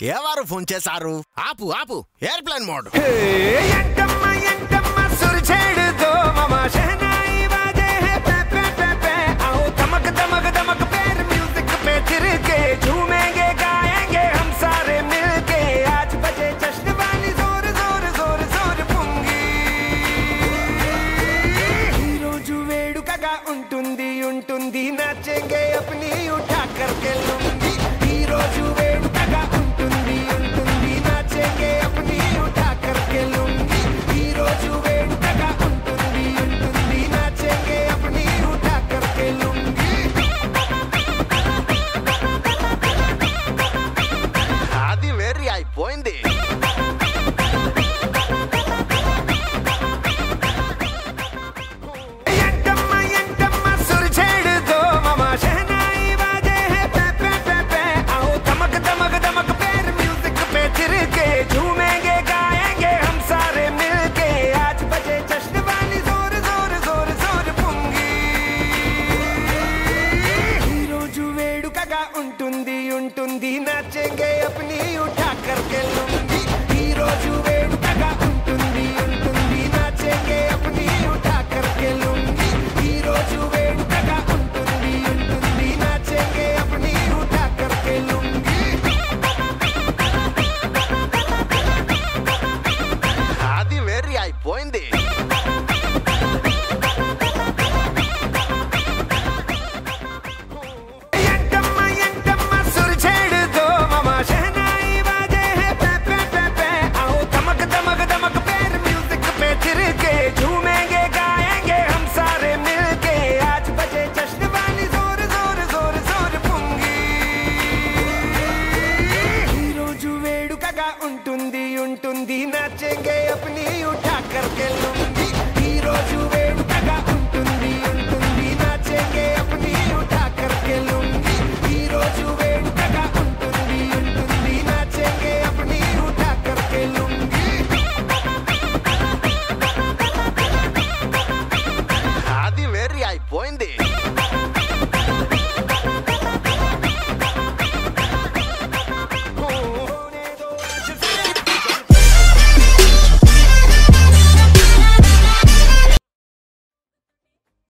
ఎవరు ఫోన్ చేశారు ఆపు ఆపు ఎయిర్ప్లేన్ మోడ్ ఎంటమ్మ ఎంటమ్మ సురచేడు దోమమ शहनाई बाजे है पे पे पे पे आओ धमक धमक धमक पैर म्यूजिक पे थिर के झूमेंगे गाएंगे हम सारे मिलके आज बजे जश्न वाली जोर जोर जोर जोर पुंगी ఈ రోజు వేడుకగా ఉంటుంది ఉంటుంది నచ్చేంగే అప్ని ఉఠా కర్కే లుంగి ఈ రోజు వేడుకగా ఉంటుంది ఉంటుంది నచ్చేంగే అప్ని ఉఠా కర్కే లుంగి ఈ రోజు వేడుకగా ఉంటుంది ఉంటుంది నచ్చేంగే అప్ని ఉఠా కర్కే లుంగి అది వెరీ అయిపోయింది ఎంటమ్మ ఎంటమ్మ సురచేడు దోమమ शहनाई बाजे है पे पे पे पे आओ धमक धमक धमक पैर म्यूजिक पे थिर के झूमेंगे गाएंगे हम सारे मिलके आज बजे जश्न वाली जोर जोर जोर जोर पुंगी ఈ రోజు వేడుకగా ఉంటుంది ఉంటుంది నచ్చేంగే అప్ని ఉఠా కర్కే లుంగి ఈ రోజు వేడుకగా ఉంటుంది ఉంటుంది నచ్చేంగే అప్ని ఉఠా కర్కే లుంగి ఈ రోజు వేడుకగా ఉంటుంది ఉంటుంది నచ్చేంగే అప్ని ఉఠా కర్కే లుంగి అది వెరీ అయిపోయింది ఎంటమ్మ ఎంటమ్మ సురచేడు దోమమ शहनाई बाजे है पे पे पे पे आओ धमक धमक धमक पैर म्यूजिक पे थिर के झूमेंगे गाएंगे हम सारे मिलके आज बजे जश्न वाली जोर जोर जोर जोर पुंगी ఈ రోజు వేడుకగా ఉంటుంది ఉంటుంది నచ్చేంగే అప్ని ఉఠా కర్కే లుంగి ఈ రోజు వేడుకగా